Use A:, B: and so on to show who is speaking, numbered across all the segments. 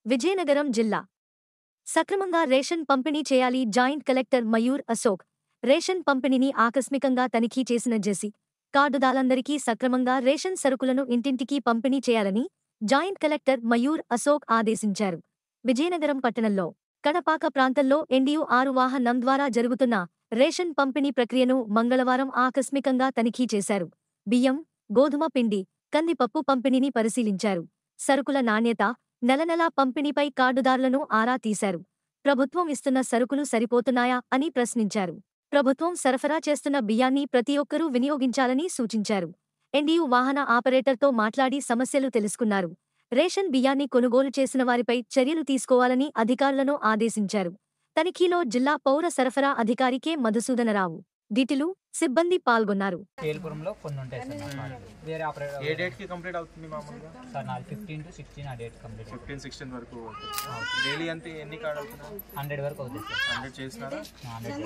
A: విజయనగరం జిల్లా సక్రమంగా రేషన్ పంపిణీ చేయాలి joint collector Mayur Ashok ration పంపిణీని ఆకస్మికంగా తనిఖీ చేసిన జెసి కార్డుదారులందరికీ సక్రమంగా రేషన్ సరుకులను ఇంటింటికి పంపిణీ చేయాలని జాయింట్ కలెక్టర్ మయూర్ అశోక్ ఆదేశించారు విజయనగరం పట్టణంలో కడపాక ప్రాంతంలో ఎన్డీయూ ఆరు వాహనం ద్వారా జరుగుతున్న రేషన్ పంపిణీ ప్రక్రియను మంగళవారం ఆకస్మికంగా తనిఖీ చేశారు బియ్యం గోధుమ పిండి కందిపప్పు పంపిణీని పరిశీలించారు సరుకుల నాణ్యత నెలనెలా పంపిణీపై కార్డుదారులను ఆరా తీశారు ప్రభుత్వం ఇస్తున్న సరుకులు సరిపోతున్నాయా అని ప్రశ్నించారు ప్రభుత్వం సరఫరా చేస్తున్న బియ్యాన్ని ప్రతి ఒక్కరూ వినియోగించాలని సూచించారు ఎన్డీయూ వాహన ఆపరేటర్తో మాట్లాడి సమస్యలు తెలుసుకున్నారు రేషన్ బియ్యాన్ని కొనుగోలు చేసిన వారిపై చర్యలు తీసుకోవాలని అధికారులను ఆదేశించారు తనిఖీలో జిల్లా పౌర సరఫరా అధికారి కె మధుసూదనరావు డిటిలు సిబ్బంది పాల్గొన్నారు
B: కేల్పురంలో కొన్ని ఉంటాయి సార్ నా కార్డులు. వేరే ఆపరేటర్
C: ఏ డేట్ కి కంప్లీట్ అవుతుంది మామూలుగా
B: సార్ నాది ఫిఫ్టీన్ టు సిక్స్టీన్ ఆ డేట్ కంప్లీట్
C: ఫిఫ్టీన్ సిక్స్టీన్ వరకు డైలీ అంతే ఎన్ని కార్డ్ అవుతున్నాయి
B: హండ్రెడ్ వరకు అవుతుంది సార్
C: హండ్రెడ్ చేసినారా
B: హండ్రెడ్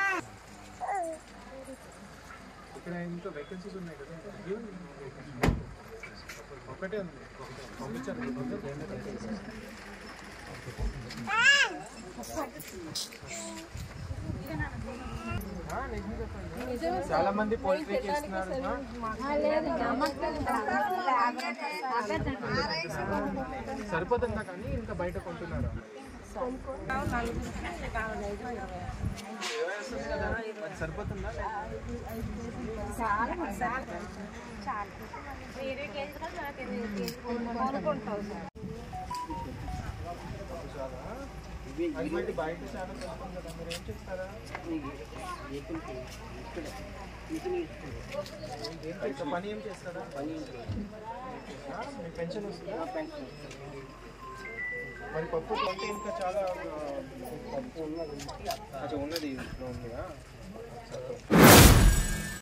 C: ఇక్కడ ఇంకా వేకెన్సీస్ ఉన్నాయి కదా ఒకటే ఉంది పంపించారు ఆ, నిజం చెప్పండి. చాలా మంది పోల్ట్రీ చేస్తున్నారు ఆ? సరిపోతుందా కానీ ఇంకా బయట కొంటున్నారా ఇరవై వస్తుంది కదా మరి సరిపోతుందా అది మరి బయట చాలా కష్టం కదా మీరు ఏం చేస్తారా ఏం చేస్తా- పని ఏం చేస్తారా ఆ, మీకు పెన్షన్ వస్తుందా మరి పప్పు కొంటే ఇంకా చాలా ఆ, పప్పు ఉన్నది అచ్చా ఉన్నది ఇంట్లో ఉందిగా